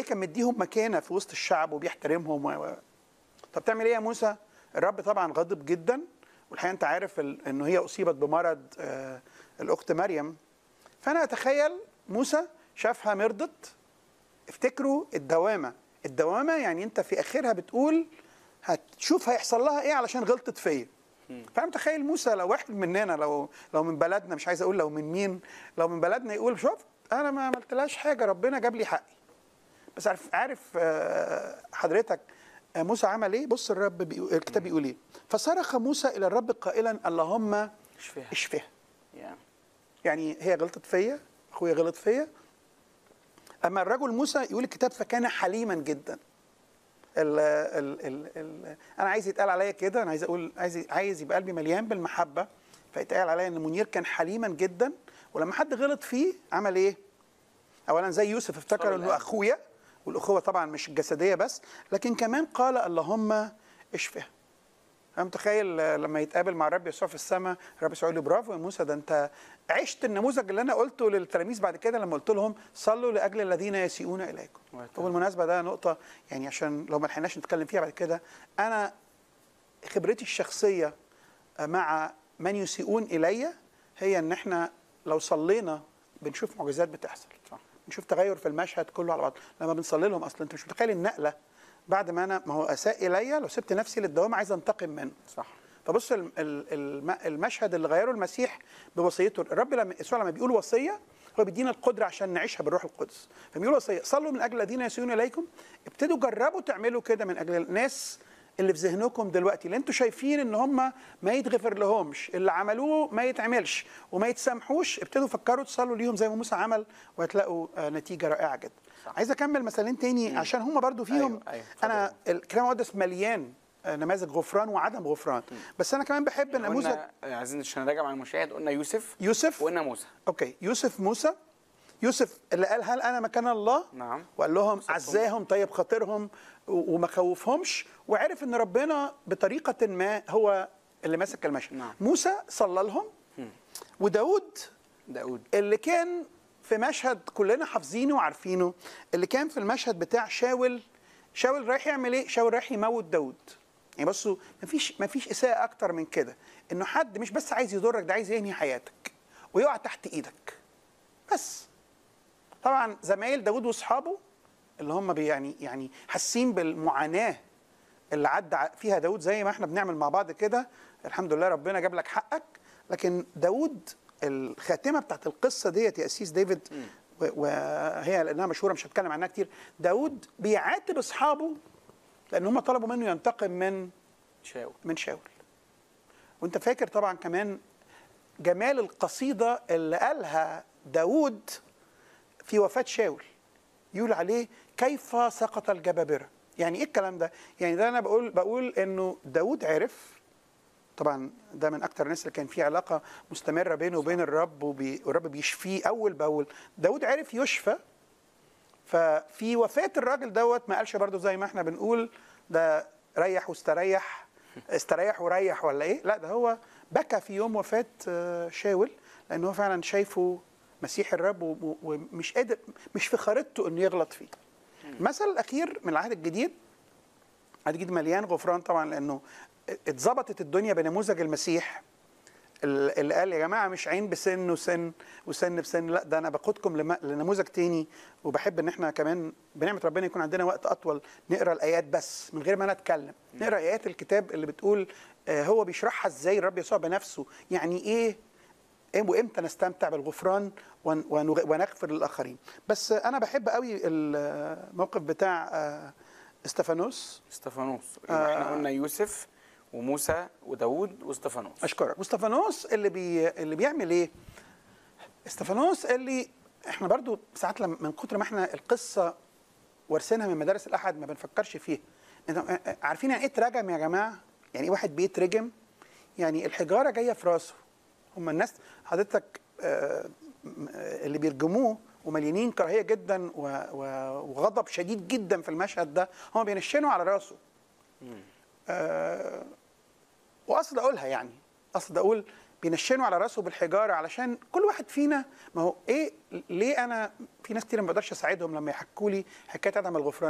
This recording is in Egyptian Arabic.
كان مديهم مكانه في وسط الشعب وبيحترمهم و... و... طب تعمل ايه يا موسى الرب طبعا غضب جدا والحقيقه انت عارف ال... انه هي اصيبت بمرض آه الاخت مريم فانا اتخيل موسى شافها مرضت افتكروا الدوامه الدوامه يعني انت في اخرها بتقول هتشوف هيحصل لها ايه علشان غلطت فيا فانا متخيل موسى لو واحد مننا لو لو من بلدنا مش عايز اقول لو من مين لو من بلدنا يقول شفت انا ما عملتلهاش حاجه ربنا جاب لي حقي بس عارف عارف آه، حضرتك آه، موسى عمل ايه بص الرب بيقول الكتاب بيقول ايه فصرخ موسى الى الرب قائلا اللهم اشفيها اشفها يا. يعني هي غلطت فيا اخويا غلط فيا اما الرجل موسى يقول الكتاب فكان حليما جدا ال ال ال ال انا عايز يتقال عليا كده انا عايز اقول عايز عايز يبقى قلبي مليان بالمحبه فيتقال عليا ان منير كان حليما جدا ولما حد غلط فيه عمل ايه اولا زي يوسف افتكر صار انه الآن. اخويا والاخوه طبعا مش الجسديه بس لكن كمان قال اللهم اشفها انا متخيل آه، لما يتقابل مع الرب يسوع في السماء الرب يسوع يقول له برافو يا موسى ده انت عشت النموذج اللي انا قلته للتلاميذ بعد كده لما قلت لهم صلوا لاجل الذين يسيئون اليكم وهكذا. وبالمناسبه ده نقطه يعني عشان لو ما لحقناش نتكلم فيها بعد كده انا خبرتي الشخصيه مع من يسيئون الي هي ان احنا لو صلينا بنشوف معجزات بتحصل صح. نشوف تغير في المشهد كله على بعض لما بنصلي لهم اصلا انت مش متخيل النقله بعد ما انا ما هو اساء الي لو سبت نفسي للدوام عايز انتقم منه صح فبص الم- ال- الم- المشهد اللي غيره المسيح بوصيته الرب لما يسوع لما بيقول وصيه هو بيدينا القدره عشان نعيشها بالروح القدس فبيقول وصيه صلوا من اجل الذين يسيئون اليكم ابتدوا جربوا تعملوا كده من اجل الناس اللي في ذهنكم دلوقتي اللي انتوا شايفين ان هم ما يتغفر لهمش اللي عملوه ما يتعملش وما يتسامحوش ابتدوا فكروا تصلوا ليهم زي ما موسى عمل وهتلاقوا آه، نتيجه رائعه جدا عايز اكمل مثالين تاني عشان هم برضو فيهم أيوة، أيوة، اتفضل. انا الكلام المقدس مليان آه، نماذج غفران وعدم غفران بس انا كمان بحب نموذج قلنا عايزين عشان نراجع مع المشاهد قلنا يوسف يوسف وقلنا موسى اوكي يوسف موسى يوسف اللي قال هل انا مكان الله نعم. وقال لهم وصفهم. عزاهم طيب خاطرهم و- وما خوفهمش وعرف ان ربنا بطريقه ما هو اللي ماسك المشهد نعم. موسى صلى لهم وداود داود اللي كان في مشهد كلنا حافظينه وعارفينه اللي كان في المشهد بتاع شاول شاول رايح يعمل ايه؟ شاول رايح يموت داود يعني بصوا مفيش مفيش اساءه اكتر من كده انه حد مش بس عايز يضرك ده عايز ينهي حياتك ويقع تحت ايدك بس طبعا زمايل داود واصحابه اللي هم بي- يعني يعني حاسين بالمعاناه اللي عدى ع- فيها داود زي ما احنا بنعمل مع بعض كده الحمد لله ربنا جاب لك حقك لكن داود الخاتمه بتاعت القصه ديت يا اسيس ديفيد و- وهي لانها مشهوره مش هتكلم عنها كتير داود بيعاتب اصحابه لان هم طلبوا منه ينتقم من شاول من شاول وانت فاكر طبعا كمان جمال القصيدة اللي قالها داود في وفاة شاول يقول عليه كيف سقط الجبابرة يعني ايه الكلام ده يعني ده انا بقول بقول انه داود عرف طبعا ده من اكتر الناس اللي كان في علاقه مستمره بينه وبين الرب وبي والرب بيشفيه اول باول داود عرف يشفى ففي وفاه الراجل دوت ما قالش برضو زي ما احنا بنقول ده ريح واستريح استريح وريح ولا ايه لا ده هو بكى في يوم وفاه آه، شاول لان هو فعلا شايفه مسيح الرب و- و- ومش قادر مش في خريطته انه يغلط فيه المثل الاخير من العهد الجديد العهد الجديد مليان غفران طبعا لانه اتظبطت الدنيا بنموذج المسيح اللي قال يا جماعه مش عين بسن وسن وسن بسن لا ده انا باخدكم لم- لنموذج تاني وبحب ان احنا كمان بنعمه ربنا يكون عندنا وقت اطول نقرا الايات بس من غير ما انا اتكلم نقرا ايات الكتاب اللي بتقول آه، هو بيشرحها ازاي الرب يسوع بنفسه يعني ايه إيه وامتى نستمتع بالغفران ون- ونغ- ونغفر للاخرين بس انا بحب قوي الموقف بتاع آه، استفانوس استفانوس يبقى احنا قلنا يوسف وموسى وداود واستفانوس اشكرك واستفانوس اللي بي اللي بيعمل ايه استفانوس اللي احنا برضو ساعات لما من كتر ما احنا القصه وارثينها من مدارس الاحد ما بنفكرش فيها انتوا عارفين يعني ايه ترجم يا جماعه يعني ايه واحد بيترجم يعني الحجاره جايه في راسه هم الناس حضرتك آه، م- آه، اللي بيرجموه ومليانين كراهيه جدا و- و- وغضب شديد جدا في المشهد ده هم بينشنوا على راسه آه، واقصد اقولها يعني اقصد اقول بينشنوا على راسه بالحجاره علشان كل واحد فينا ما هو ايه ليه انا في ناس كتير ما بقدرش اساعدهم لما يحكوا لي حكايه عدم الغفران